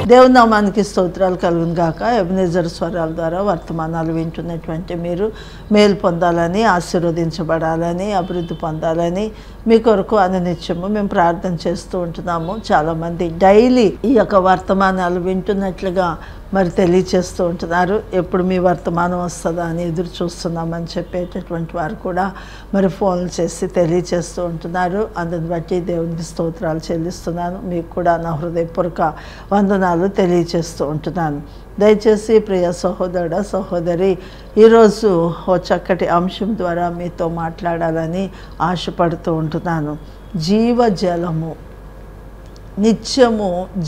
దేవుని నామానికి స్తోత్రాలు కలుగును గాక ఎబినేజర్ స్వరాల ద్వారా వర్తమానాలు వింటున్నటువంటి మీరు మేలు పొందాలని ఆశీర్వదించబడాలని అభివృద్ధి పొందాలని మీ కొరకు అనునిత్యము మేము ప్రార్థన చేస్తూ ఉంటున్నాము చాలామంది డైలీ ఈ యొక్క వర్తమానాలు వింటున్నట్లుగా మరి తెలియచేస్తూ ఉంటున్నారు ఎప్పుడు మీ వర్తమానం వస్తుందా అని ఎదురు చూస్తున్నామని చెప్పేటటువంటి వారు కూడా మరి ఫోన్లు చేసి తెలియచేస్తూ ఉంటున్నారు అందుని బట్టి దేవునికి స్తోత్రాలు చెల్లిస్తున్నాను మీకు కూడా నా హృదయపూర్వక వందనాలు తెలియచేస్తూ ఉంటున్నాను దయచేసి ప్రియ సహోదరుడ సహోదరి ఈరోజు ఓ చక్కటి అంశం ద్వారా మీతో మాట్లాడాలని ఆశపడుతూ ఉంటున్నాను జీవజలము నిత్యము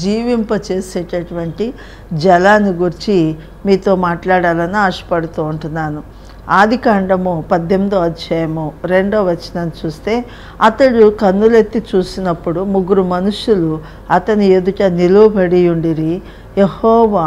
జీవింపచేసేటటువంటి జలాన్ని గురించి మీతో మాట్లాడాలని ఆశపడుతూ ఉంటున్నాను ఆది కాండము పద్దెనిమిదో అధ్యాయము రెండో వచనం చూస్తే అతడు కన్నులెత్తి చూసినప్పుడు ముగ్గురు మనుషులు అతని ఎదుట నిలువబడి ఉండిరి యహోవా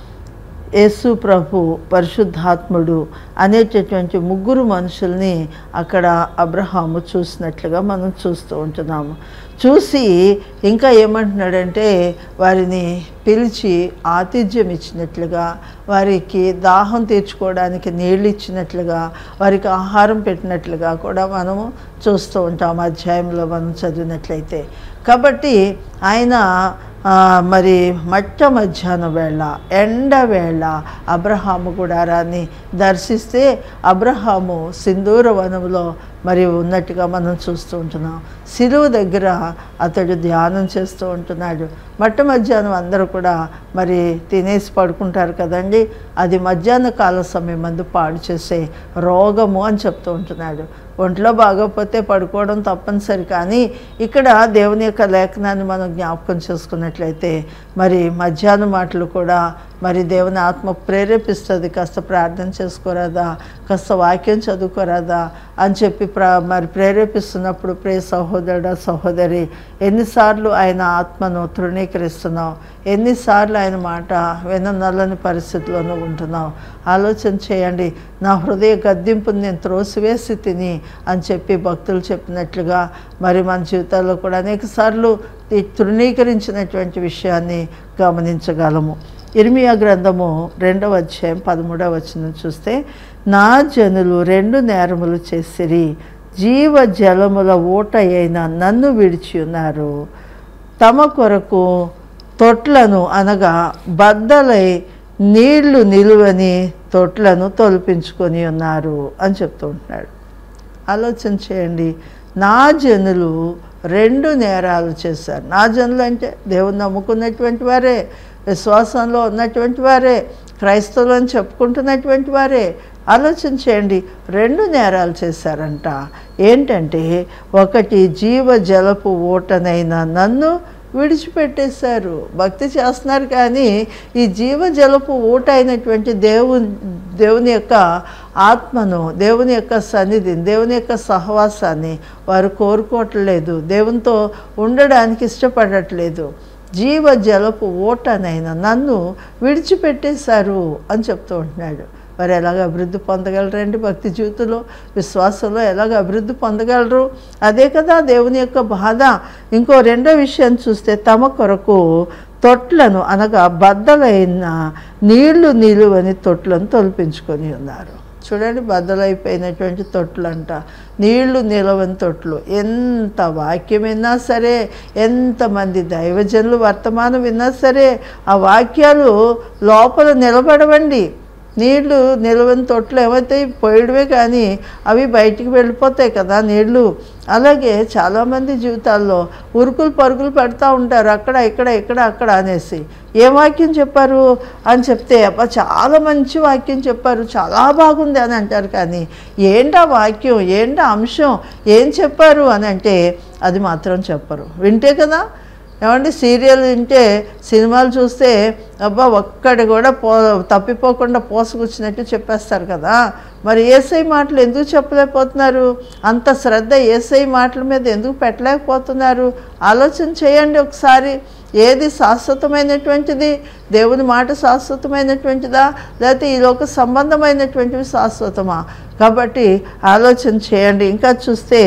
యేసు ప్రభు పరిశుద్ధాత్ముడు అనేటటువంటి ముగ్గురు మనుషుల్ని అక్కడ అబ్రహాము చూసినట్లుగా మనం చూస్తూ ఉంటున్నాము చూసి ఇంకా ఏమంటున్నాడంటే వారిని పిలిచి ఆతిథ్యం ఇచ్చినట్లుగా వారికి దాహం తీర్చుకోవడానికి నీళ్ళు ఇచ్చినట్లుగా వారికి ఆహారం పెట్టినట్లుగా కూడా మనము చూస్తూ ఉంటాం అధ్యాయంలో మనం చదివినట్లయితే కాబట్టి ఆయన ఆ, మరి మట్ట మధ్యాహ్నం వేళ ఎండ వేళ అబ్రహాము గుడారాన్ని దర్శిస్తే అబ్రహాము సింధూర వనంలో మరి ఉన్నట్టుగా మనం చూస్తూ ఉంటున్నాం సిలువు దగ్గర అతడు ధ్యానం చేస్తూ ఉంటున్నాడు మట్ట మధ్యాహ్నం అందరూ కూడా మరి తినేసి పడుకుంటారు కదండి అది మధ్యాహ్న కాల సమయం మందు పాడు చేసే రోగము అని చెప్తూ ఉంటున్నాడు ఒంట్లో బాగోకపోతే పడుకోవడం తప్పనిసరి కానీ ఇక్కడ దేవుని యొక్క లేఖనాన్ని మనం జ్ఞాపకం చేసుకున్నట్లయితే మరి మధ్యాహ్నం మాటలు కూడా మరి దేవుని ఆత్మ ప్రేరేపిస్తుంది కాస్త ప్రార్థన చేసుకోరాదా కాస్త వాక్యం చదువుకోరాదా అని చెప్పి ప్ర మరి ప్రేరేపిస్తున్నప్పుడు ప్రే సహోదరుడ సహోదరి ఎన్నిసార్లు ఆయన ఆత్మను తృణీకరిస్తున్నావు ఎన్నిసార్లు ఆయన మాట విననల్లని పరిస్థితిలోనూ ఉంటున్నావు ఆలోచన చేయండి నా హృదయ గద్దింపుని నేను త్రోసివేసి తిని అని చెప్పి భక్తులు చెప్పినట్లుగా మరి మన జీవితాల్లో కూడా అనేకసార్లు ఈ తృణీకరించినటువంటి విషయాన్ని గమనించగలము ఇర్మియా గ్రంథము రెండవ అధ్యాయం పదమూడవ వచనం చూస్తే నా జనులు రెండు నేరములు చేసిరి జీవ జలముల ఊట అయిన నన్ను విడిచి ఉన్నారు తమ కొరకు తొట్లను అనగా బద్దలై నీళ్లు నిలువని తొట్లను తొలిపించుకొని ఉన్నారు అని చెప్తూ ఉంటున్నాడు ఆలోచన చేయండి నా జనులు రెండు నేరాలు చేశారు నా జనులు అంటే దేవుని నమ్ముకున్నటువంటి వారే విశ్వాసంలో ఉన్నటువంటి వారే క్రైస్తవులు అని చెప్పుకుంటున్నటువంటి వారే ఆలోచన చేయండి రెండు నేరాలు చేశారంట ఏంటంటే ఒకటి జీవ జలపు ఓటనైన నన్ను విడిచిపెట్టేశారు భక్తి చేస్తున్నారు కానీ ఈ జీవజలపు ఊట అయినటువంటి దేవుని దేవుని యొక్క ఆత్మను దేవుని యొక్క సన్నిధిని దేవుని యొక్క సహవాసాన్ని వారు కోరుకోవట్లేదు దేవునితో ఉండడానికి ఇష్టపడట్లేదు జీవ జలపు ఓటనైనా నన్ను విడిచిపెట్టేశారు అని చెప్తూ ఉంటున్నాడు వారు ఎలాగ అభివృద్ధి పొందగలరండి భక్తి జీవితంలో విశ్వాసంలో ఎలాగ అభివృద్ధి పొందగలరు అదే కదా దేవుని యొక్క బాధ ఇంకో రెండో విషయం చూస్తే తమ కొరకు తొట్లను అనగా బద్దలైన నీళ్లు నిలువని తొట్లను తొలిపించుకొని ఉన్నారు చూడండి బద్దలైపోయినటువంటి తొట్లు అంట నీళ్లు నిలవని తొట్లు ఎంత వాక్యం విన్నా సరే ఎంతమంది దైవజనులు వర్తమానం విన్నా సరే ఆ వాక్యాలు లోపల నిలబడవండి నీళ్లు నిలవని తొట్లు ఏమవుతాయి పోయడమే కానీ అవి బయటికి వెళ్ళిపోతాయి కదా నీళ్లు అలాగే చాలామంది జీవితాల్లో ఉరుకులు పరుగులు పెడతా ఉంటారు అక్కడ ఇక్కడ ఇక్కడ అక్కడ అనేసి ఏ వాక్యం చెప్పారు అని చెప్తే అబ్బా చాలా మంచి వాక్యం చెప్పారు చాలా బాగుంది అని అంటారు కానీ ఏంటా వాక్యం ఏంటా అంశం ఏం చెప్పారు అని అంటే అది మాత్రం చెప్పరు వింటే కదా ఏమంటే సీరియల్ వింటే సినిమాలు చూస్తే అబ్బా ఒక్కడి కూడా పో తప్పిపోకుండా పోసుకొచ్చినట్టు చెప్పేస్తారు కదా మరి ఏసై మాటలు ఎందుకు చెప్పలేకపోతున్నారు అంత శ్రద్ధ ఏసై మాటల మీద ఎందుకు పెట్టలేకపోతున్నారు ఆలోచన చేయండి ఒకసారి ఏది శాశ్వతమైనటువంటిది దేవుని మాట శాశ్వతమైనటువంటిదా లేకపోతే ఈ లోక సంబంధమైనటువంటివి శాశ్వతమా కాబట్టి ఆలోచన చేయండి ఇంకా చూస్తే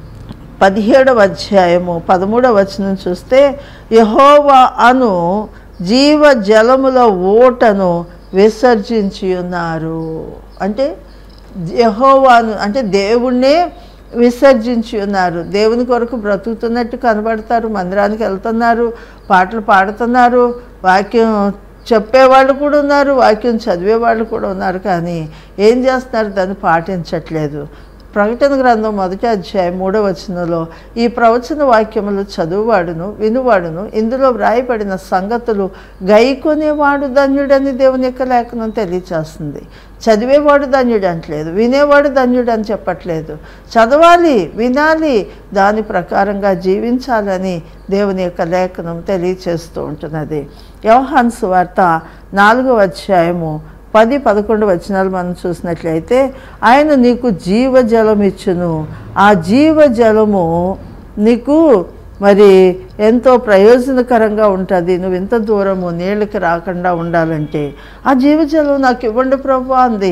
పదిహేడవ అధ్యాయము పదమూడవ వచనం చూస్తే యహోవా అను జీవ జలముల ఓటను విసర్జించి ఉన్నారు అంటే యెహోవాను అంటే దేవుణ్ణే విసర్జించి ఉన్నారు దేవుని కొరకు బ్రతుకుతున్నట్టు కనబడతారు మందిరానికి వెళ్తున్నారు పాటలు పాడుతున్నారు వాక్యం చెప్పేవాళ్ళు కూడా ఉన్నారు వాక్యం చదివేవాళ్ళు కూడా ఉన్నారు కానీ ఏం చేస్తున్నారు దాన్ని పాటించట్లేదు ప్రకటన గ్రంథం మొదటి అధ్యాయం మూడవ వచనంలో ఈ ప్రవచన వాక్యములు చదువువాడును వినువాడును ఇందులో వ్రాయబడిన సంగతులు గైకొనేవాడు ధన్యుడని దేవుని యొక్క లేఖనం తెలియచేస్తుంది చదివేవాడు ధన్యుడు అంటలేదు వినేవాడు ధన్యుడు అని చెప్పట్లేదు చదవాలి వినాలి దాని ప్రకారంగా జీవించాలని దేవుని యొక్క లేఖనం తెలియచేస్తూ ఉంటున్నది వ్యవహాన్ సువార్త నాలుగవ అధ్యాయము పది పదకొండు వచనాలు మనం చూసినట్లయితే ఆయన నీకు జీవజలం ఇచ్చును ఆ జీవజలము నీకు మరి ఎంతో ప్రయోజనకరంగా ఉంటుంది నువ్వు ఇంత దూరము నీళ్ళకి రాకుండా ఉండాలంటే ఆ జీవజలం నాకు ఇవ్వండి ప్రభు అంది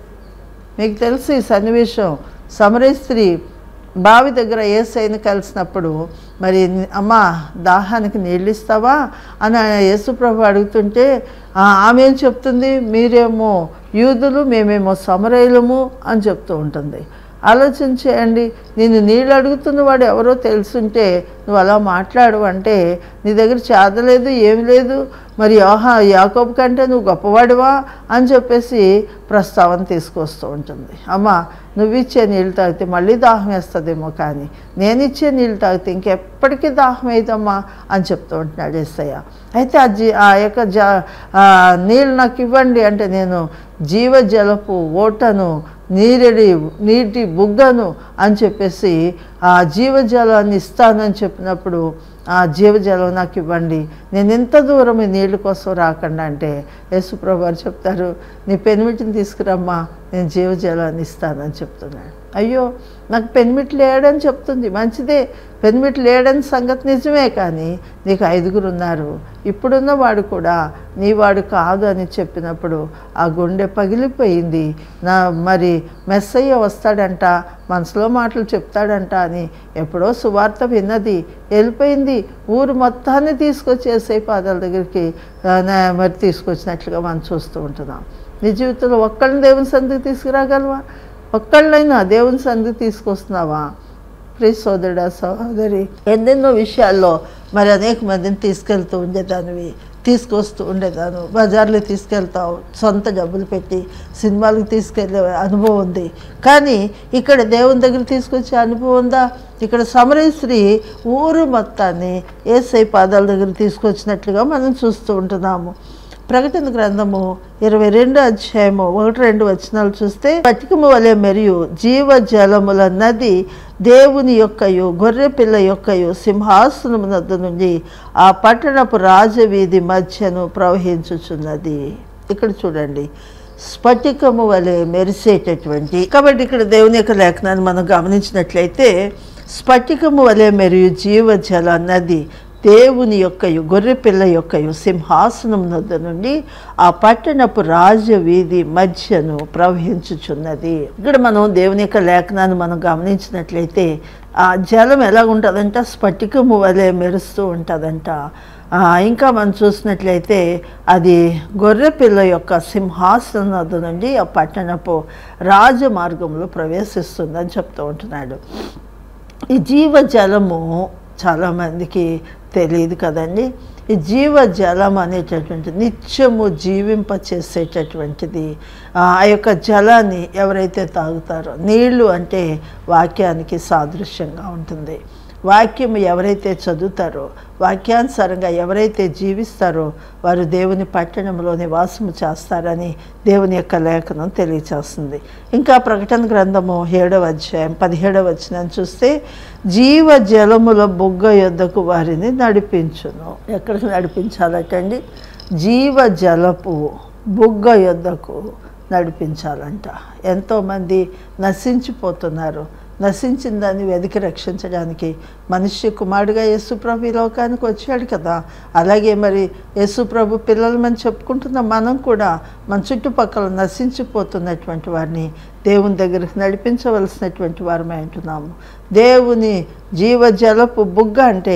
మీకు తెలుసు ఈ సన్నివేశం సమరే స్త్రీ బావి దగ్గర ఏసైని కలిసినప్పుడు మరి అమ్మ దాహానికి నీళ్ళు ఇస్తావా అని ఆయన యేసుప్రభు అడుగుతుంటే "ఆ, ఆమె ఏం చెప్తుంది మీరేమో యూదులు మేమేమో సమరయులము అని చెప్తూ ఉంటుంది ఆలోచన చేయండి నేను నీళ్ళు అడుగుతున్న వాడు ఎవరో తెలుసుంటే నువ్వు అలా మాట్లాడు అంటే నీ దగ్గర చేదలేదు ఏమి లేదు మరి ఆహా యాకోబు కంటే నువ్వు గొప్పవాడివా అని చెప్పేసి ప్రస్తావన తీసుకొస్తూ ఉంటుంది అమ్మ నువ్వు ఇచ్చే నీళ్ళు తాగితే మళ్ళీ దాహం వేస్తుందేమో కానీ నేను ఇచ్చే నీళ్ళు తాగితే ఇంకెప్పటికీ దాహం వేయదమ్మా అని చెప్తూ ఉంటున్నాడు ఏసయ్య అయితే ఆ జీ ఆ యొక్క జ ఆ నీళ్ళు నాకు ఇవ్వండి అంటే నేను జీవజలపు ఓటను నీరెడి నీటి బుగ్గను అని చెప్పేసి ఆ జీవజలాన్ని ఇస్తానని చెప్పినప్పుడు ఆ జీవజలం నాకు ఇవ్వండి నేను ఎంత దూరం ఈ నీళ్ళ కోసం రాకుండా అంటే యేసుప్రభు వారు చెప్తారు నీ పెనిమిటిని తీసుకురమ్మా నేను జీవజలాన్ని ఇస్తానని చెప్తున్నాడు అయ్యో నాకు పెనిమిటి లేడని చెప్తుంది మంచిదే పెనిమిటి లేడని సంగతి నిజమే కానీ నీకు ఐదుగురు ఉన్నారు ఇప్పుడున్న వాడు కూడా నీ వాడు కాదు అని చెప్పినప్పుడు ఆ గుండె పగిలిపోయింది నా మరి మెస్సయ్య వస్తాడంట మనసులో మాటలు చెప్తాడంట అని ఎప్పుడో సువార్త విన్నది వెళ్ళిపోయింది ఊరు మొత్తాన్ని తీసుకొచ్చి ఏసై పాదాల దగ్గరికి ఆ, నా- మరి తీసుకొచ్చినట్లుగా మనం చూస్తూ ఉంటున్నాం నీ జీవితంలో ఒక్కళ్ళని దేవుని సంధికి తీసుకురాగలవా ఒక్కళ్ళైనా దేవుని సంధికి తీసుకొస్తున్నావా ప్లీజ్ సోదరుడా సహోదరి ఎన్నెన్నో విషయాల్లో మరి అనేక మందిని తీసుకెళ్తూ ఉండేదానివి తీసుకొస్తూ ఉండేదాను బజార్లో తీసుకెళ్తావు సొంత డబ్బులు పెట్టి సినిమాలకు తీసుకెళ్ళే అనుభవం ఉంది కానీ ఇక్కడ దేవుని దగ్గర తీసుకొచ్చే అనుభవం ఉందా ఇక్కడ సమరేశ్వరి ఊరు మొత్తాన్ని ఏసై పాదాల దగ్గర తీసుకొచ్చినట్లుగా మనం చూస్తూ ఉంటున్నాము ప్రకటన గ్రంథము ఇరవై రెండు అధ్యాయము ఒకటి రెండు వచనాలు చూస్తే పటికము వలె మరియు జీవ జలముల నది దేవుని యొక్కయు గొర్రె పిల్ల యొక్కయు సింహాసనము నద్ద నుండి ఆ పట్టణపు రాజవీధి మధ్యను ప్రవహించుచున్నది ఇక్కడ చూడండి స్ఫటికము వలె మెరిసేటటువంటి కాబట్టి ఇక్కడ దేవుని యొక్క లేఖనాన్ని మనం గమనించినట్లయితే స్ఫటికము వలె మరియు జీవజల నది దేవుని యొక్కయు గొర్రెపిల్ల యొక్కయు సింహాసనం నద్ద నుండి ఆ పట్టణపు రాజవీధి మధ్యను ప్రవహించుచున్నది ఇక్కడ మనం దేవుని యొక్క లేఖనాన్ని మనం గమనించినట్లయితే ఆ జలం ఎలా ఉంటుందంట స్ఫటికము వలె మెరుస్తూ ఉంటుందంట ఆ, ఇంకా మనం చూసినట్లయితే అది గొర్రెపిల్ల యొక్క సింహాసనం నద్ద నుండి ఆ పట్టణపు రాజమార్గంలో ప్రవేశిస్తుందని చెప్తూ ఉంటున్నాడు ఈ జీవజలము చాలామందికి తెలియదు కదండి ఈ జీవజలం అనేటటువంటి నిత్యము జీవింప చేసేటటువంటిది ఆ యొక్క జలాన్ని ఎవరైతే తాగుతారో నీళ్లు అంటే వాక్యానికి సాదృశ్యంగా ఉంటుంది వాక్యం ఎవరైతే చదువుతారో వాక్యానుసారంగా ఎవరైతే జీవిస్తారో వారు దేవుని పట్టణంలో నివాసము చేస్తారని దేవుని యొక్క లేఖనం తెలియచేస్తుంది ఇంకా ప్రకటన గ్రంథము ఏడవ అధ్యాయం పదిహేడవ వచనం చూస్తే జీవ జలముల బొగ్గ యొద్దకు వారిని నడిపించును ఎక్కడికి నడిపించాలటండి జీవ జలపు బుగ్గ యొద్దకు నడిపించాలంట ఎంతోమంది నశించిపోతున్నారు నశించిన దాన్ని వెతికి రక్షించడానికి మనిషి కుమారుడిగా యేసుప్రభు ఈ లోకానికి వచ్చాడు కదా అలాగే మరి యేసుప్రభు పిల్లలమని చెప్పుకుంటున్న మనం కూడా మన చుట్టుపక్కల నశించిపోతున్నటువంటి వారిని దేవుని దగ్గరికి నడిపించవలసినటువంటి వారమే అంటున్నాము దేవుని జీవజలపు బుగ్గ అంటే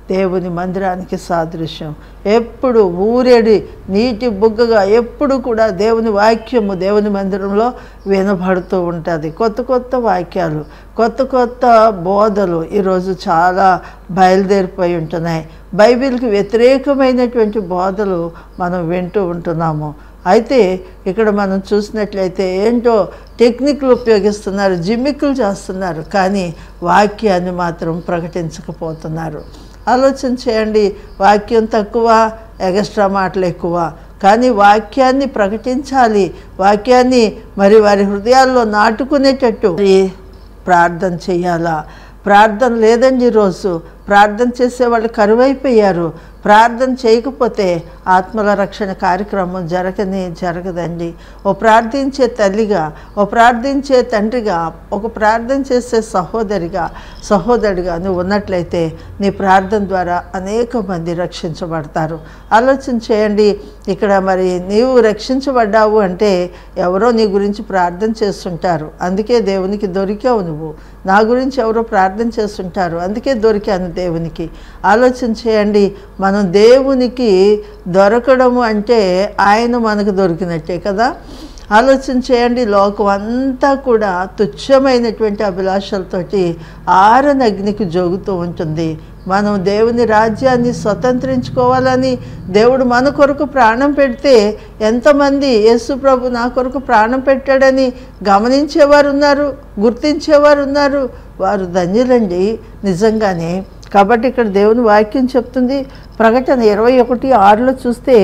దేవుని మందిరానికి సాదృశ్యం ఎప్పుడు ఊరేడి నీటి బుగ్గగా ఎప్పుడు కూడా దేవుని వాక్యము దేవుని మందిరంలో వినబడుతూ ఉంటుంది కొత్త కొత్త వాక్యాలు కొత్త కొత్త బోధలు ఈరోజు చాలా బయలుదేరిపోయి ఉంటున్నాయి బైబిల్కి వ్యతిరేకమైనటువంటి బోధలు మనం వింటూ ఉంటున్నాము అయితే ఇక్కడ మనం చూసినట్లయితే ఏంటో టెక్నిక్లు ఉపయోగిస్తున్నారు జిమ్మిక్కులు చేస్తున్నారు కానీ వాక్యాన్ని మాత్రం ప్రకటించకపోతున్నారు ఆలోచన చేయండి వాక్యం తక్కువ ఎగస్ట్రా మాటలు ఎక్కువ కానీ వాక్యాన్ని ప్రకటించాలి వాక్యాన్ని మరి వారి హృదయాల్లో నాటుకునేటట్టు మరి ప్రార్థన చేయాలా ప్రార్థన లేదండి ఈరోజు ప్రార్థన చేసే వాళ్ళు కరువైపోయారు ప్రార్థన చేయకపోతే ఆత్మల రక్షణ కార్యక్రమం జరగని జరగదండి ఓ ప్రార్థించే తల్లిగా ఓ ప్రార్థించే తండ్రిగా ఒక ప్రార్థన చేసే సహోదరిగా సహోదరుడిగా నువ్వు ఉన్నట్లయితే నీ ప్రార్థన ద్వారా అనేక మంది రక్షించబడతారు ఆలోచన చేయండి ఇక్కడ మరి నీవు రక్షించబడ్డావు అంటే ఎవరో నీ గురించి ప్రార్థన చేస్తుంటారు అందుకే దేవునికి దొరికావు నువ్వు నా గురించి ఎవరో ప్రార్థన చేస్తుంటారు అందుకే దొరికాను దేవునికి ఆలోచన చేయండి మనం దేవునికి దొరకడము అంటే ఆయన మనకు దొరికినట్టే కదా ఆలోచన చేయండి లోకం అంతా కూడా తుచ్చమైనటువంటి అభిలాషలతోటి ఆరనగ్నికి జోగుతూ ఉంటుంది మనం దేవుని రాజ్యాన్ని స్వతంత్రించుకోవాలని దేవుడు మన కొరకు ప్రాణం పెడితే ఎంతమంది యేసు ప్రభు నా కొరకు ప్రాణం పెట్టాడని గమనించేవారు ఉన్నారు గుర్తించేవారు ఉన్నారు వారు ధన్యులండి నిజంగానే కాబట్టి ఇక్కడ దేవుని వాక్యం చెప్తుంది ప్రకటన ఇరవై ఒకటి ఆరులో చూస్తే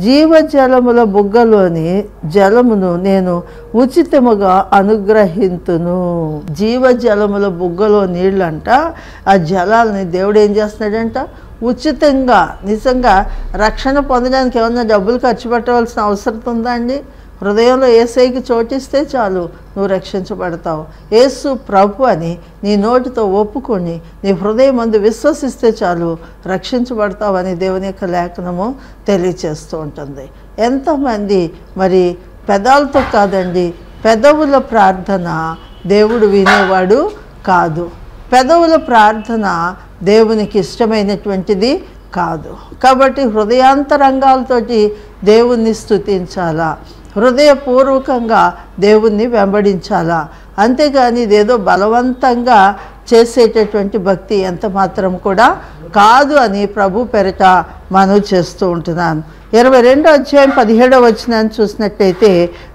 జీవజలముల బుగ్గలోని జలమును నేను ఉచితముగా అనుగ్రహింతును జీవజలముల బుగ్గలో నీళ్ళంట ఆ జలాలని దేవుడు ఏం చేస్తున్నాడంట ఉచితంగా నిజంగా రక్షణ పొందడానికి ఏమన్నా డబ్బులు ఖర్చు పెట్టవలసిన అవసరం ఉందా అండి హృదయంలో ఏసైకి చోటిస్తే చాలు నువ్వు రక్షించబడతావు యేసు ప్రభు అని నీ నోటితో ఒప్పుకొని నీ హృదయం అందు విశ్వసిస్తే చాలు రక్షించబడతావు అని దేవుని యొక్క లేఖనము తెలియచేస్తూ ఉంటుంది ఎంతమంది మరి పెదాలతో కాదండి పెదవుల ప్రార్థన దేవుడు వినేవాడు కాదు పెదవుల ప్రార్థన దేవునికి ఇష్టమైనటువంటిది కాదు కాబట్టి హృదయాంతరంగాలతోటి దేవుణ్ణి స్తుతించాలా హృదయపూర్వకంగా దేవుణ్ణి వెంబడించాలా అంతేగాని ఇదేదో బలవంతంగా చేసేటటువంటి భక్తి ఎంత మాత్రం కూడా కాదు అని ప్రభు పెరట మనవి చేస్తూ ఉంటున్నాను ఇరవై రెండో అధ్యాయం పదిహేడవ వచనాన్ని చూసినట్టయితే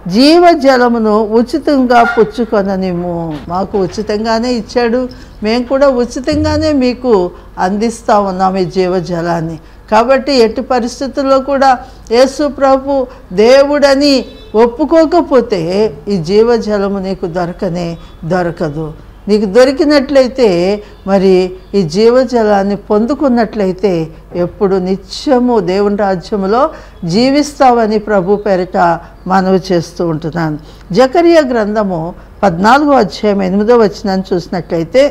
జీవజలమును ఉచితంగా పుచ్చుకొననిము మాకు ఉచితంగానే ఇచ్చాడు మేము కూడా ఉచితంగానే మీకు అందిస్తూ ఉన్నాం ఈ జీవజలాన్ని కాబట్టి ఎట్టి పరిస్థితుల్లో కూడా యేసు ప్రభు దేవుడని ఒప్పుకోకపోతే ఈ జీవజలము నీకు దొరకనే దొరకదు నీకు దొరికినట్లయితే మరి ఈ జీవజలాన్ని పొందుకున్నట్లయితే ఎప్పుడు నిత్యము దేవుని రాజ్యములో జీవిస్తావని ప్రభు పేరిట మనవి చేస్తూ ఉంటున్నాను జకరియా గ్రంథము పద్నాలుగో అధ్యాయం ఎనిమిదో వచ్చినాన్ని చూసినట్లయితే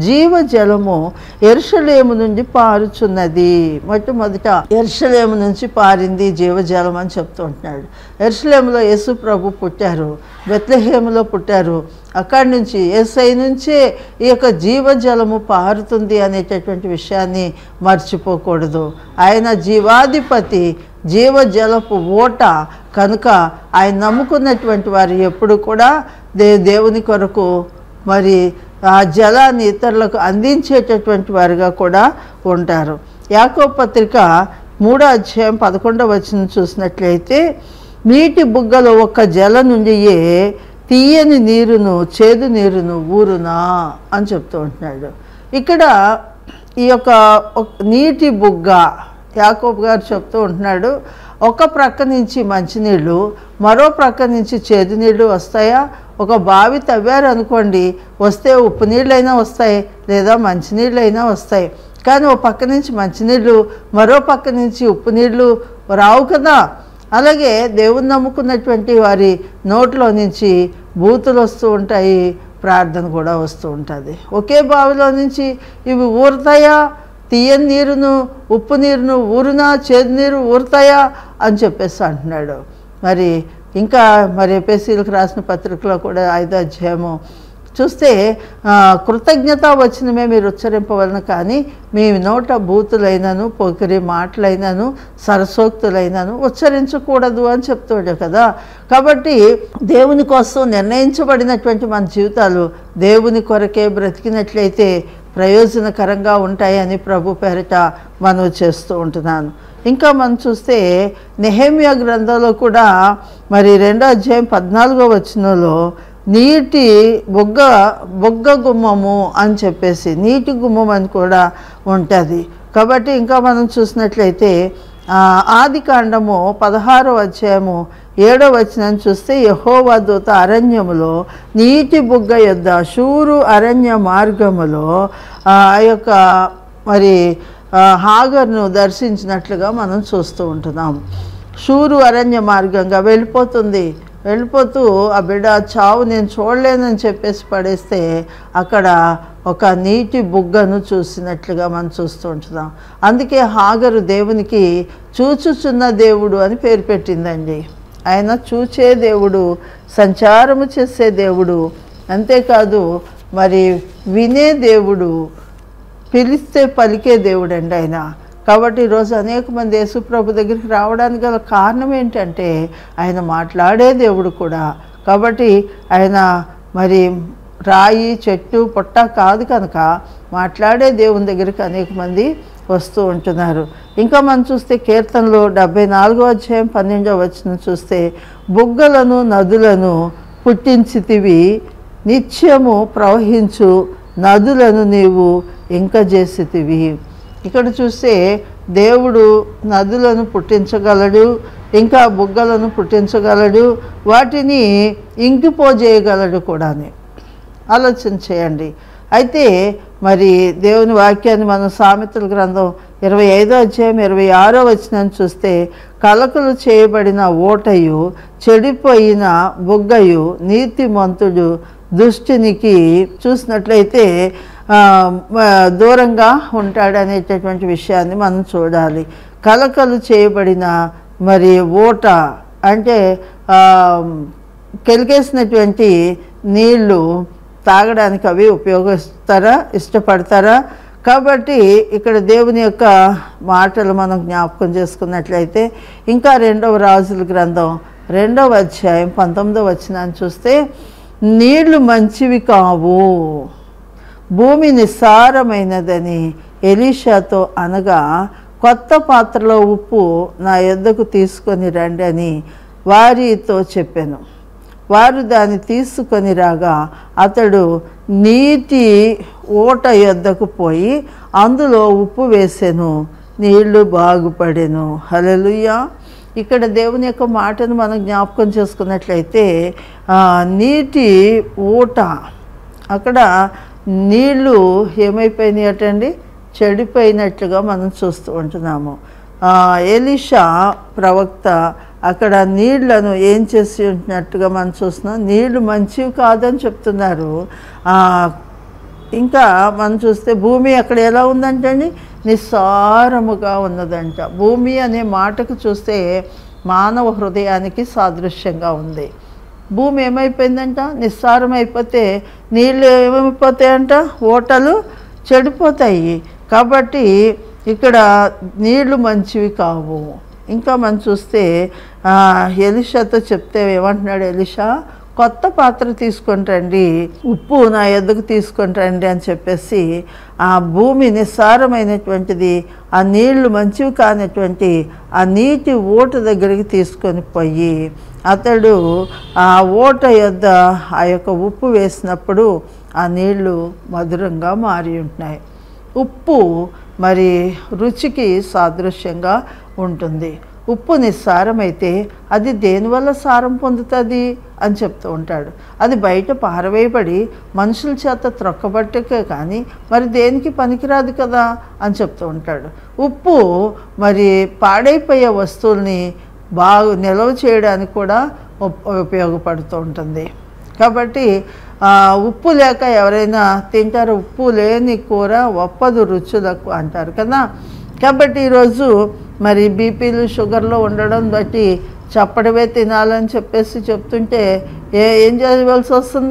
జీవజలము ఎరుషలేము నుండి పారుచున్నది మొట్టమొదట ఎరుషలేము నుంచి పారింది జీవజలం అని చెప్తూ ఉంటున్నాడు ఎరుషలేములో యేసు ప్రభు పుట్టారు బెత్లహేములో పుట్టారు అక్కడి నుంచి ఏసై నుంచే ఈ యొక్క జీవజలము పారుతుంది అనేటటువంటి విషయాన్ని మర్చిపోకూడదు ఆయన జీవాధిపతి జీవజలపు ఓట కనుక ఆయన నమ్ముకున్నటువంటి వారు ఎప్పుడు కూడా దే దేవుని కొరకు మరి ఆ జలాన్ని ఇతరులకు అందించేటటువంటి వారుగా కూడా ఉంటారు యాకో పత్రిక మూడో అధ్యాయం పదకొండవ వచనం చూసినట్లయితే నీటి బుగ్గలో ఒక జల నుండియే తీయని నీరును చేదు నీరును ఊరునా అని చెప్తూ ఉంటున్నాడు ఇక్కడ ఈ యొక్క ఒక- నీటి బుగ్గ యాకోబు గారు చెప్తూ ఉంటున్నాడు ఒక ప్రక్క నుంచి మంచినీళ్ళు మరో ప్రక్క నుంచి చేదు నీళ్ళు వస్తాయా ఒక బావి తవ్వారు అనుకోండి వస్తే ఉప్పు నీళ్ళైనా వస్తాయి లేదా మంచినీళ్ళైనా వస్తాయి కానీ ఓ పక్క నుంచి మంచినీళ్ళు మరో పక్క నుంచి ఉప్పు నీళ్ళు రావు కదా అలాగే దేవుని నమ్ముకున్నటువంటి వారి నోట్లో నుంచి బూతులు వస్తూ ఉంటాయి ప్రార్థన కూడా వస్తూ ఉంటుంది ఒకే బావిలో నుంచి ఇవి ఊరుతాయా తీయని నీరును ఉప్పు నీరును ఊరునా చేదు నీరు ఊరుతాయా అని చెప్పేసి అంటున్నాడు మరి ఇంకా మరి ఎపిఎస్సీలకు రాసిన పత్రికలో కూడా ఐదో అధ్యాయము చూస్తే ఆ, కృతజ్ఞత వచనమే మీరు ఉచ్చరింపవలన కానీ మీ నోట బూతులైనను పొగిరి మాటలైనను సరసోక్తులైనను ఉచ్చరించకూడదు అని చెప్తాడు కదా కాబట్టి దేవుని కోసం నిర్ణయించబడినటువంటి మన జీవితాలు దేవుని కొరకే బ్రతికినట్లయితే ప్రయోజనకరంగా ఉంటాయని ప్రభు పేరిట మనం చేస్తూ ఉంటున్నాను ఇంకా మనం చూస్తే నెహేమియా గ్రంథంలో కూడా మరి రెండో అధ్యాయం పద్నాలుగో వచనంలో నీటి బొగ్గ బొగ్గ గుమ్మము అని చెప్పేసి నీటి గుమ్మం అని కూడా ఉంటుంది కాబట్టి ఇంకా మనం చూసినట్లయితే ఆ, ఆది కాండము పదహారో అధ్యాయము ఏడో వచనం చూస్తే యహోవా దూత అరణ్యములో నీటి బుగ్గ యొద్ద శూరు అరణ్య మార్గములో ఆ యొక్క మరి ఆ, హాగర్ను దర్శించినట్లుగా మనం చూస్తూ ఉంటున్నాం షూరు అరణ్య మార్గంగా వెళ్ళిపోతుంది వెళ్ళిపోతూ ఆ బిడ్డ చావు నేను చూడలేనని చెప్పేసి పడేస్తే అక్కడ ఒక నీటి బుగ్గను చూసినట్లుగా మనం చూస్తూ ఉంటున్నాం అందుకే హాగరు దేవునికి చూచుచున్న దేవుడు అని పేరు పెట్టిందండి ఆయన చూచే దేవుడు సంచారము చేసే దేవుడు అంతేకాదు మరి వినే దేవుడు పిలిస్తే పలికే దేవుడు అండి ఆయన కాబట్టి ఈరోజు అనేక మంది యేసుప్రభు దగ్గరికి రావడానికి గల కారణం ఏంటంటే ఆయన మాట్లాడే దేవుడు కూడా కాబట్టి ఆయన మరి రాయి చెట్టు పుట్ట కాదు కనుక మాట్లాడే దేవుని దగ్గరికి అనేక మంది వస్తూ ఉంటున్నారు ఇంకా మనం చూస్తే కీర్తనలో డెబ్బై నాలుగో అధ్యాయం పన్నెండవ వచ్చిన చూస్తే బుగ్గలను నదులను పుట్టించితివి నిత్యము ప్రవహించు నదులను నీవు ఇంకా చేసితివి ఇక్కడ చూస్తే దేవుడు నదులను పుట్టించగలడు ఇంకా బుగ్గలను పుట్టించగలడు వాటిని ఇంకిపోజేయగలడు కూడాని ఆలోచన చేయండి అయితే మరి దేవుని వాక్యాన్ని మనం సామెతల గ్రంథం ఇరవై ఐదో అధ్యాయం ఇరవై ఆరో వచనం చూస్తే కలకలు చేయబడిన ఓటయు చెడిపోయిన బుగ్గయు నీతిమంతుడు దుష్టునికి చూసినట్లయితే ఆ, మ- దూరంగా ఉంటాడనేటటువంటి విషయాన్ని మనం చూడాలి కలకలు చేయబడిన మరి ఓట అంటే ఆ, కెలికేసినటువంటి నీళ్లు తాగడానికి అవి ఉపయోగిస్తారా ఇష్టపడతారా కాబట్టి ఇక్కడ దేవుని యొక్క మాటలు మనం జ్ఞాపకం చేసుకున్నట్లయితే ఇంకా రెండవ రాజుల గ్రంథం రెండవ అధ్యాయం పంతొమ్మిదవ వచనాన్ని చూస్తే నీళ్లు మంచివి కావు భూమి నిస్సారమైనదని ఎలీషాతో అనగా కొత్త పాత్రలో ఉప్పు నా యొద్దకు తీసుకొని రండి అని వారితో చెప్పాను వారు దాన్ని తీసుకొని రాగా అతడు నీటి ఓట యొద్దకు పోయి అందులో ఉప్పు వేసెను నీళ్లు బాగుపడెను హలలుయ్యా ఇక్కడ దేవుని యొక్క మాటను మనం జ్ఞాపకం చేసుకున్నట్లయితే ఆ, నీటి ఊట అక్కడ నీళ్లు ఏమైపోయినాయి అటండి చెడిపోయినట్లుగా మనం చూస్తూ ఉంటున్నాము ఆ, ఎలీషా ప్రవక్త అక్కడ నీళ్లను ఏం చేసి ఉంటున్నట్టుగా మనం చూస్తున్నాం నీళ్లు మంచివి కాదని చెప్తున్నారు ఆ, ఇంకా మనం చూస్తే భూమి అక్కడ ఎలా ఉందంటే అండి నిస్సారముగా ఉన్నదంట భూమి అనే మాటకు చూస్తే మానవ హృదయానికి సాదృశ్యంగా ఉంది భూమి ఏమైపోయిందంట నిస్సారం అయిపోతే నీళ్ళు ఏమైపోతాయంట ఓటలు చెడిపోతాయి కాబట్టి ఇక్కడ నీళ్లు మంచివి కావు ఇంకా మనం చూస్తే ఆ, ఎలిషాతో చెప్తే ఏమంటున్నాడు ఎలిషా కొత్త పాత్ర తీసుకొని రండి ఉప్పు నా ఎద్దుకు తీసుకొని రండి అని చెప్పేసి ఆ భూమి నిస్సారమైనటువంటిది ఆ నీళ్లు మంచివి కానటువంటి ఆ నీటి ఓట దగ్గరికి తీసుకొని పోయి అతడు ఆ ఓట యొద్ద ఆ యొక్క ఉప్పు వేసినప్పుడు ఆ నీళ్లు మధురంగా మారి ఉంటున్నాయి ఉప్పు మరి రుచికి సాదృశ్యంగా ఉంటుంది ఉప్పు నిస్సారమైతే అది దేనివల్ల సారం పొందుతుంది అని చెప్తూ ఉంటాడు అది బయట పారవేయబడి మనుషుల చేత త్రొక్కబట్టకే కానీ మరి దేనికి పనికిరాదు కదా అని చెప్తూ ఉంటాడు ఉప్పు మరి పాడైపోయే వస్తువుల్ని బాగా నిల్వ చేయడానికి కూడా ఉప్- ఉపయోగపడుతూ ఉంటుంది కాబట్టి ఆ, ఉప్పు లేక ఎవరైనా తింటారు ఉప్పు లేని కూర ఒప్పదు రుచులకు అంటారు కదా కాబట్టి ఈరోజు మరి బీపీలు షుగర్లో ఉండడం బట్టి చప్పడవే తినాలని చెప్పేసి చెప్తుంటే ఏ ఏం చేయవలసి వస్తుంది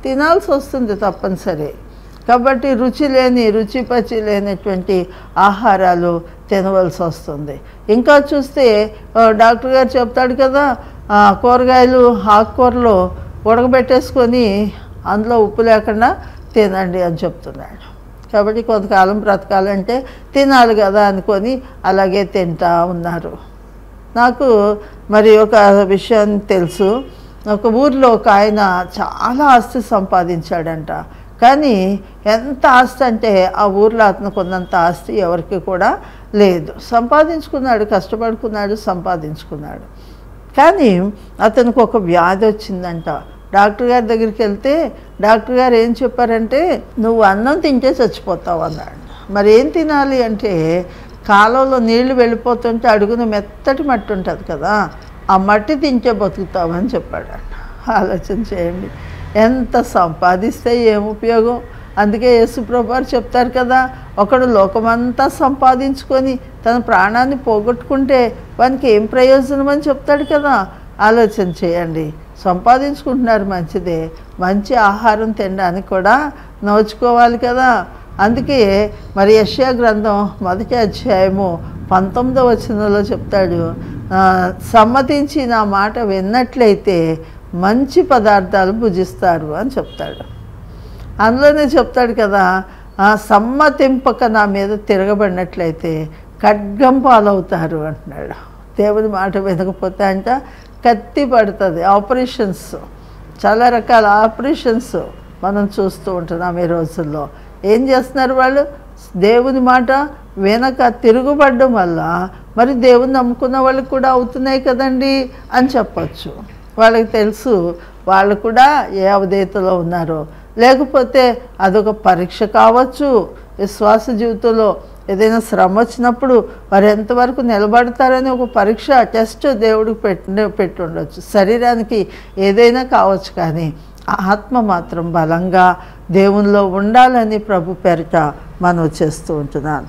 తినాల్సి వస్తుంది తప్పనిసరి కాబట్టి రుచి లేని రుచి పచి లేనటువంటి ఆహారాలు తినవలసి వస్తుంది ఇంకా చూస్తే ఆ, డాక్టర్ గారు చెప్తాడు కదా ఆ, కూరగాయలు ఆకుకూరలు ఉడకబెట్టేసుకొని అందులో ఉప్పు లేకుండా తినండి అని చెప్తున్నాడు కాబట్టి కొంతకాలం బ్రతకాలంటే తినాలి కదా అనుకొని అలాగే తింటా ఉన్నారు నాకు మరి ఒక విషయం తెలుసు ఒక ఊర్లో ఒక ఆయన చాలా ఆస్తి సంపాదించాడంట కానీ ఎంత ఆస్తి అంటే ఆ ఊర్లో అతనికి ఉన్నంత ఆస్తి ఎవరికి కూడా లేదు సంపాదించుకున్నాడు కష్టపడుకున్నాడు సంపాదించుకున్నాడు కానీ అతనికి ఒక వ్యాధి వచ్చిందంట డాక్టర్ గారి దగ్గరికి వెళ్తే డాక్టర్ గారు ఏం చెప్పారంటే నువ్వు అన్నం తింటే చచ్చిపోతావు అన్నాడు మరి ఏం తినాలి అంటే కాలంలో నీళ్లు వెళ్ళిపోతుంటే అడుగున మెత్తటి మట్టి ఉంటుంది కదా ఆ మట్టి తింటే బతుకుతావని చెప్పాడు ఆలోచన చేయండి ఎంత సంపాదిస్తే ఏం ఉపయోగం అందుకే యేసుప్రభువారు చెప్తారు కదా ఒకడు లోకమంతా సంపాదించుకొని తన ప్రాణాన్ని పోగొట్టుకుంటే వానికి ఏం ప్రయోజనం అని చెప్తాడు కదా ఆలోచన చేయండి సంపాదించుకుంటున్నారు మంచిదే మంచి ఆహారం తినడానికి కూడా నోచుకోవాలి కదా అందుకే మరి యశ్యా గ్రంథం మొదటి అధ్యాయము పంతొమ్మిదో వచనంలో చెప్తాడు ఆ, సమ్మతించి నా మాట విన్నట్లయితే మంచి పదార్థాలు భుజిస్తారు అని చెప్తాడు అందులోనే చెప్తాడు కదా ఆ సమ్మతింపక నా మీద తిరగబడినట్లయితే ఖడ్గం పాలవుతారు అంటున్నాడు దేవుని మాట వినకపోతే అంట కత్తి పడుతుంది ఆపరేషన్స్ చాలా రకాల ఆపరేషన్స్ మనం చూస్తూ ఉంటున్నాం ఈ రోజుల్లో ఏం చేస్తున్నారు వాళ్ళు దేవుని మాట వెనక తిరుగుబడ్డం వల్ల మరి దేవుని నమ్ముకున్న వాళ్ళకి కూడా అవుతున్నాయి కదండి అని చెప్పచ్చు వాళ్ళకి తెలుసు వాళ్ళు కూడా ఏ అవధేతలో ఉన్నారో లేకపోతే అదొక పరీక్ష కావచ్చు విశ్వాస జీవితంలో ఏదైనా శ్రమ వచ్చినప్పుడు వారు ఎంతవరకు నిలబడతారని ఒక పరీక్ష టెస్ట్ దేవుడికి పెట్టి పెట్టి ఉండొచ్చు శరీరానికి ఏదైనా కావచ్చు కానీ ఆత్మ మాత్రం బలంగా దేవునిలో ఉండాలని ప్రభు పేరిట మనం చేస్తూ ఉంటున్నాను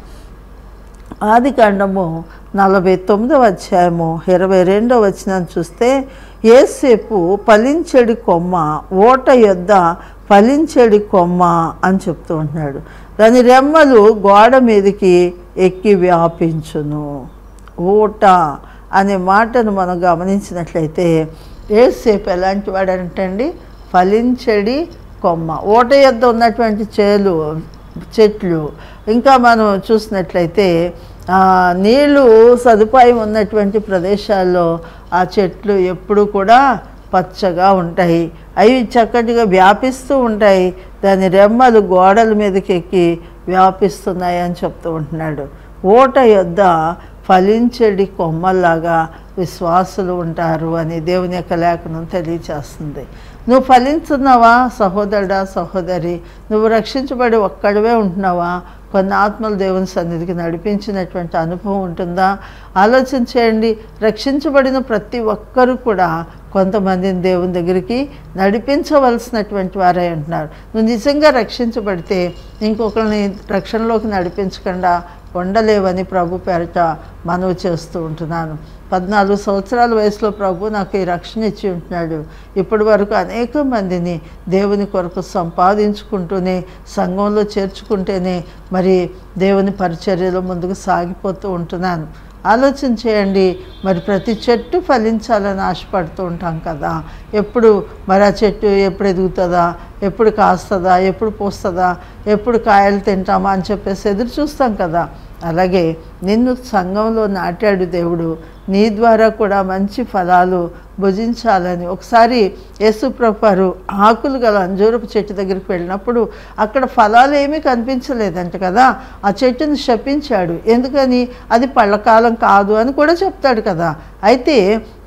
ఆది కాండము నలభై తొమ్మిదవ అధ్యాయము ఇరవై రెండవ వచనం చూస్తే ఏసేపు ఫలించెడి కొమ్మ ఓట యొద్ద ఫలించెడి కొమ్మ అని చెప్తూ ఉంటున్నాడు దాని రెమ్మలు గోడ మీదకి ఎక్కి వ్యాపించును ఓట అనే మాటను మనం గమనించినట్లయితే ఏసేపు ఎలాంటి వాడంటండి ఫలించెడి కొమ్మ ఓట యొద్ద ఉన్నటువంటి చేలు చెట్లు ఇంకా మనం చూసినట్లయితే ఆ, నీళ్ళు సదుపాయం ఉన్నటువంటి ప్రదేశాల్లో ఆ చెట్లు ఎప్పుడు కూడా పచ్చగా ఉంటాయి అవి చక్కటిగా వ్యాపిస్తూ ఉంటాయి దాని రెమ్మలు గోడల మీదకి ఎక్కి వ్యాపిస్తున్నాయి అని చెప్తూ ఉంటున్నాడు ఓట యొద్ద ఫలించడి కొమ్మల్లాగా విశ్వాసులు ఉంటారు అని దేవుని యొక్క లేఖనం తెలియచేస్తుంది నువ్వు ఫలించున్నావా సహోదరుడా సహోదరి నువ్వు రక్షించబడి ఒక్కడివే ఉంటున్నావా కొన్ని ఆత్మలు దేవుని సన్నిధికి నడిపించినటువంటి అనుభవం ఉంటుందా ఆలోచన చేయండి రక్షించబడిన ప్రతి ఒక్కరూ కూడా కొంతమందిని దేవుని దగ్గరికి నడిపించవలసినటువంటి వారే అంటున్నారు నువ్వు నిజంగా రక్షించబడితే ఇంకొకరిని రక్షణలోకి నడిపించకుండా ఉండలేవని ప్రభు పేరట మనవి చేస్తూ ఉంటున్నాను పద్నాలుగు సంవత్సరాల వయసులో ప్రభు నాకు ఈ రక్షణ ఇచ్చి ఉంటున్నాడు ఇప్పటి వరకు అనేక మందిని దేవుని కొరకు సంపాదించుకుంటూనే సంఘంలో చేర్చుకుంటేనే మరి దేవుని పరిచర్యలో ముందుకు సాగిపోతూ ఉంటున్నాను ఆలోచన చేయండి మరి ప్రతి చెట్టు ఫలించాలని ఆశపడుతూ ఉంటాం కదా ఎప్పుడు మరి ఆ చెట్టు ఎప్పుడు ఎదుగుతుందా ఎప్పుడు కాస్తుందా ఎప్పుడు పూస్తుందా ఎప్పుడు కాయలు తింటామా అని చెప్పేసి ఎదురు చూస్తాం కదా అలాగే నిన్ను సంఘంలో నాటాడు దేవుడు నీ ద్వారా కూడా మంచి ఫలాలు భుజించాలని ఒకసారి యేసుప్రభువారు ఆకులు గల అంజూరపు చెట్టు దగ్గరికి వెళ్ళినప్పుడు అక్కడ ఫలాలు ఏమీ కనిపించలేదంట కదా ఆ చెట్టుని శపించాడు ఎందుకని అది పళ్ళకాలం కాదు అని కూడా చెప్తాడు కదా అయితే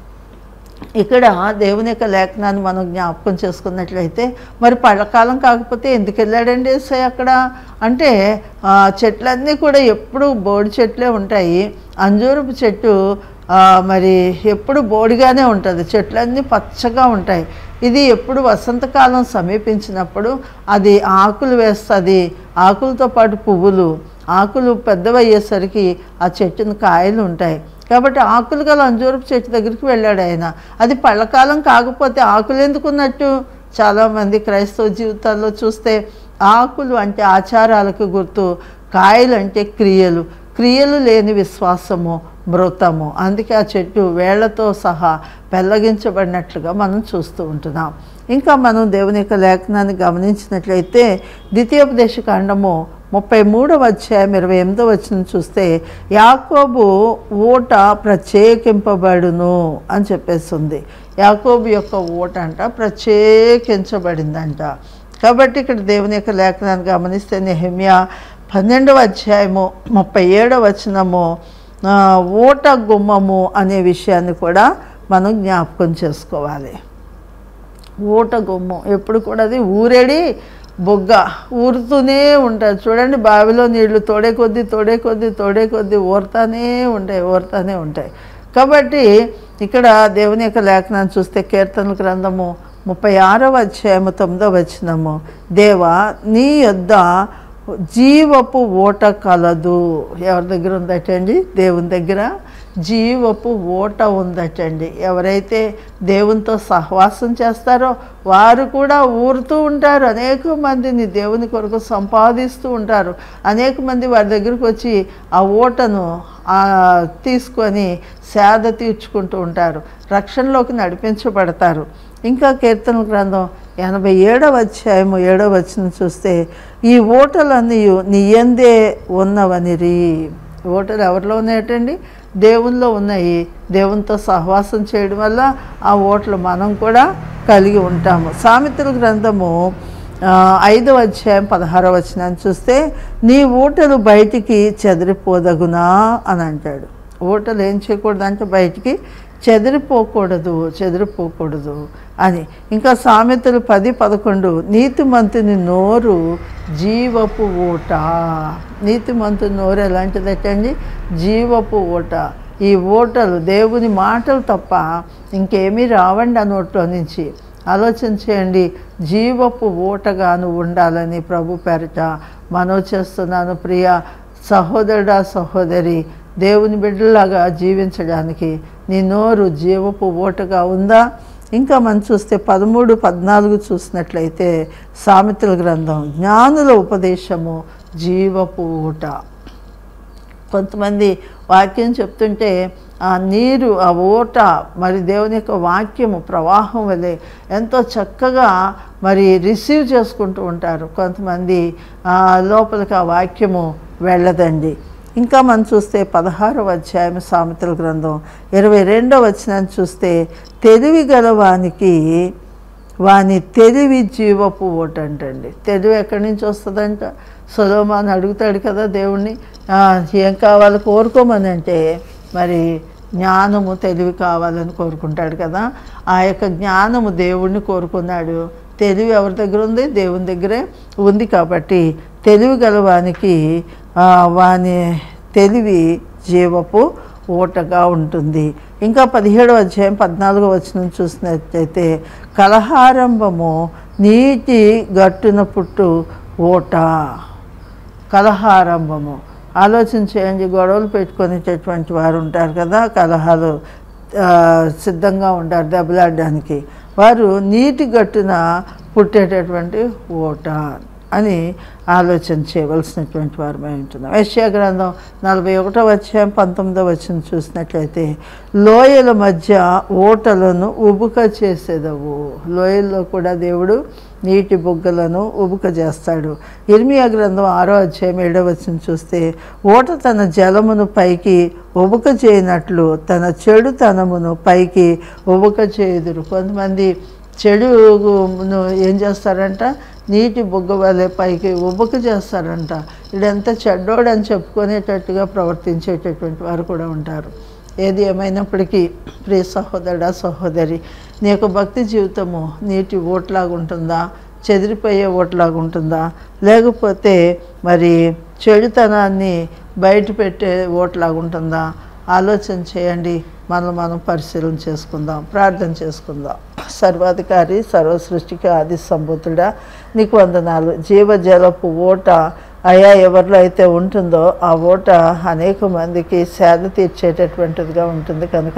ఇక్కడ దేవుని యొక్క లేఖనాన్ని మనం జ్ఞాపకం చేసుకున్నట్లయితే మరి పళ్ళకాలం కాకపోతే ఎందుకు వెళ్ళాడండి ఏసై అక్కడ అంటే ఆ, చెట్లన్నీ కూడా ఎప్పుడు బోడి చెట్లే ఉంటాయి అంజూరపు చెట్టు ఆ, మరి ఎప్పుడు బోడిగానే ఉంటుంది చెట్లన్నీ పచ్చగా ఉంటాయి ఇది ఎప్పుడు వసంతకాలం సమీపించినప్పుడు అది ఆకులు వేస్తుంది ఆకులతో పాటు పువ్వులు ఆకులు పెద్దవయ్యేసరికి ఆ చెట్టును కాయలు ఉంటాయి కాబట్టి ఆకులు గల అంజూరపు చెట్టు దగ్గరికి వెళ్ళాడు ఆయన అది పళ్ళకాలం కాకపోతే ఆకులు ఎందుకున్నట్టు చాలామంది క్రైస్తవ జీవితాల్లో చూస్తే ఆకులు అంటే ఆచారాలకు గుర్తు కాయలు అంటే క్రియలు క్రియలు లేని విశ్వాసము మృతము అందుకే ఆ చెట్టు వేళ్లతో సహా పెళ్ళగించబడినట్లుగా మనం చూస్తూ ఉంటున్నాం ఇంకా మనం దేవుని యొక్క లేఖనాన్ని గమనించినట్లయితే ద్వితీయోపదేశ కాండము ముప్పై మూడవ అధ్యాయం ఇరవై ఎనిమిదో వచ్చిన చూస్తే యాకోబు ఊట ప్రత్యేకింపబడును అని చెప్పేస్తుంది యాకోబు యొక్క ఊట అంట ప్రత్యేకించబడిందంట కాబట్టి ఇక్కడ దేవుని యొక్క లేఖనాన్ని గమనిస్తే నెహమ్యా పన్నెండవ అధ్యాయము ముప్పై ఏడవ వచనము ఆ, ఊట గుమ్మము అనే విషయాన్ని కూడా మనం జ్ఞాపకం చేసుకోవాలి ఊట గుమ్మం ఎప్పుడు కూడా అది ఊరేడి బొగ్గ ఊరుతూనే ఉంటుంది చూడండి బావిలో నీళ్లు తోడే కొద్దీ తోడే కొద్దీ తోడే కొద్దీ ఊరుతానే ఉంటాయి ఊరుతానే ఉంటాయి కాబట్టి ఇక్కడ దేవుని యొక్క లేఖనాన్ని చూస్తే కీర్తన గ్రంథము ముప్పై ఆరవ అధ్యాయము తొమ్మిదవ వచనము దేవా నీ యొద్ద జీవపు ఓట కలదు ఎవరి దగ్గర ఉందటండి దేవుని దగ్గర జీవపు ఓట ఉందటండి ఎవరైతే దేవునితో సహవాసం చేస్తారో వారు కూడా ఊరుతూ ఉంటారు అనేక మందిని దేవుని కొరకు సంపాదిస్తూ ఉంటారు అనేక మంది వారి దగ్గరకు వచ్చి ఆ ఓటను ఆ, తీసుకొని సేద తీర్చుకుంటూ ఉంటారు రక్షణలోకి నడిపించబడతారు ఇంకా కీర్తన గ్రంథం ఎనభై ఏడవ అధ్యాయము ఏడవ వచ్చిన చూస్తే ఈ ఓటలన్నీ నీయందే ఉన్నవనిరి ఓటలు ఎవరిలో ఉన్నాయటండి దేవునిలో ఉన్నాయి దేవునితో సహవాసం చేయడం వల్ల ఆ ఓట్లు మనం కూడా కలిగి ఉంటాము సామెతల గ్రంథము ఆ, ఐదవ అధ్యాయం పదహారవ వచనాన్ని చూస్తే నీ ఊటలు బయటికి చెదిరిపోదగునా అని అంటాడు ఊటలు ఏం చేయకూడదు అంటే బయటికి చెదిరిపోకూడదు చెదిరిపోకూడదు అని ఇంకా సామెతలు పది పదకొండు నీతిమంతుని నోరు జీవపు ఊట నీతిమంతుని నోరు ఎలాంటిదటండి జీవపు ఊట ఈ ఓటలు దేవుని మాటలు తప్ప ఇంకేమీ రావండి ఆ నోట్లో నుంచి ఆలోచన చేయండి జీవపు ఓటగాను ఉండాలని ప్రభు పేరిట మనవి చేస్తున్నాను ప్రియ సహోదరుడా సహోదరి దేవుని బిడ్డలాగా జీవించడానికి నీ నోరు జీవపు ఓటగా ఉందా ఇంకా మనం చూస్తే పదమూడు పద్నాలుగు చూసినట్లయితే సామెతల గ్రంథం జ్ఞానుల ఉపదేశము జీవపు ఊట కొంతమంది వాక్యం చెప్తుంటే ఆ నీరు ఆ ఓట మరి దేవుని యొక్క వాక్యము ప్రవాహం వలె ఎంతో చక్కగా మరి రిసీవ్ చేసుకుంటూ ఉంటారు కొంతమంది ఆ లోపలికి ఆ వాక్యము వెళ్ళదండి ఇంకా మనం చూస్తే పదహారవ అధ్యాయం సామెతల గ్రంథం ఇరవై రెండవ వచనాన్ని చూస్తే తెలివి గలవానికి వాని తెలివి జీవపు ఓటు అంటండి తెలివి ఎక్కడి నుంచి వస్తుందంట సొలోమాన్ అడుగుతాడు కదా దేవుణ్ణి "ఆ, ఏం కావాలో కోరుకోమని అంటే మరి జ్ఞానము తెలివి కావాలని కోరుకుంటాడు కదా ఆ యొక్క జ్ఞానము దేవుణ్ణి కోరుకున్నాడు తెలివి ఎవరి దగ్గర ఉంది దేవుని దగ్గరే ఉంది కాబట్టి తెలివి గలవానికి ఆ, వాని తెలివి జీవపు ఓటగా ఉంటుంది ఇంకా పదిహేడవ అధ్యాయం పద్నాలుగో వచనం చూసినట్లయితే కలహారంభము నీటి గట్టున పుట్టు ఓట కలహారంభము ఆలోచన చేయండి గొడవలు పెట్టుకునేటటువంటి వారు ఉంటారు కదా కలహాలు ఆ, సిద్ధంగా ఉంటారు దెబ్బలాడడానికి వారు నీటి గట్టున పుట్టేటటువంటి ఓట అని ఆలోచన చేయవలసినటువంటి వారమై ఉంటున్నాం యెషయా గ్రంథం నలభై ఒకటో అధ్యాయం పంతొమ్మిదో వచ్చిన చూసినట్లయితే లోయల మధ్య ఓటలను ఉబుక చేసేదవు లోయల్లో కూడా దేవుడు నీటి బుగ్గలను ఉబుక చేస్తాడు ఇర్మియా గ్రంథం ఆరో అధ్యాయం ఏడవ వచ్చిన చూస్తే ఓట తన జలమును పైకి ఉబుక చేయనట్లు తన చెడుతనమును పైకి ఉబుక చేయుదురు కొంతమంది చెడును ఏం చేస్తారంట నీటి బుగ్గ వలె పైకి ఉబుక చేస్తారంట ఇదంతా చెడ్డోడు అని చెప్పుకునేటట్టుగా ప్రవర్తించేటటువంటి వారు కూడా ఉంటారు ఏది ఏమైనప్పటికీ ప్రియ సహోదరుడా సహోదరి నీ యొక్క భక్తి జీవితము నీటి ఓట్లాగా ఉంటుందా చెదిరిపోయే ఓట్లాగా ఉంటుందా లేకపోతే మరి చెడుతనాన్ని బయట పెట్టే ఓట్లాగా ఉంటుందా ఆలోచన చేయండి మనం మనం పరిశీలన చేసుకుందాం ప్రార్థన చేసుకుందాం సర్వాధికారి సర్వ సృష్టికి ఆది సంభూతుడా నీకు వందనాలు జీవజలపు ఓట అయా ఎవరిలో అయితే ఉంటుందో ఆ ఓట అనేక మందికి సేద తీర్చేటటువంటిదిగా ఉంటుంది కనుక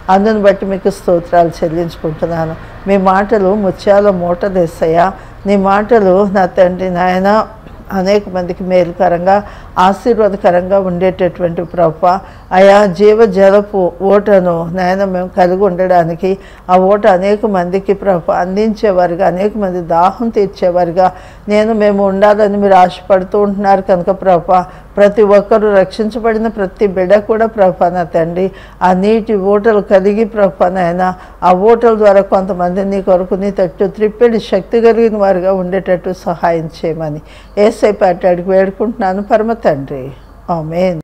అందుని బట్టి మీకు స్తోత్రాలు చెల్లించుకుంటున్నాను మీ మాటలు ముత్యాల మూటలేసయ్యా నీ మాటలు నా తండ్రి నాయన అనేక మందికి మేలుకరంగా ఆశీర్వాదకరంగా ఉండేటటువంటి ప్రభ అయా జీవ జలపు ఓటను నాయన మేము కలిగి ఉండడానికి ఆ ఓట అనేక మందికి ప్రభ అందించేవారుగా అనేక మంది దాహం తీర్చేవారుగా నేను మేము ఉండాలని మీరు ఆశపడుతూ ఉంటున్నారు కనుక ప్రభ ప్రతి ఒక్కరూ రక్షించబడిన ప్రతి బిడ్డ కూడా ప్రభ నా తండ్రి ఆ నీటి ఓటలు కలిగి ప్రభ నాయన ఆ ఓటల ద్వారా కొంతమంది నీ కొరకు నీ తట్టు త్రిప్పెడి శక్తి కలిగిన వారుగా ఉండేటట్టు సహాయం చేయమని ఏసై పాటాడికి వేడుకుంటున్నాను పరమ తండ్రి ఆమెన్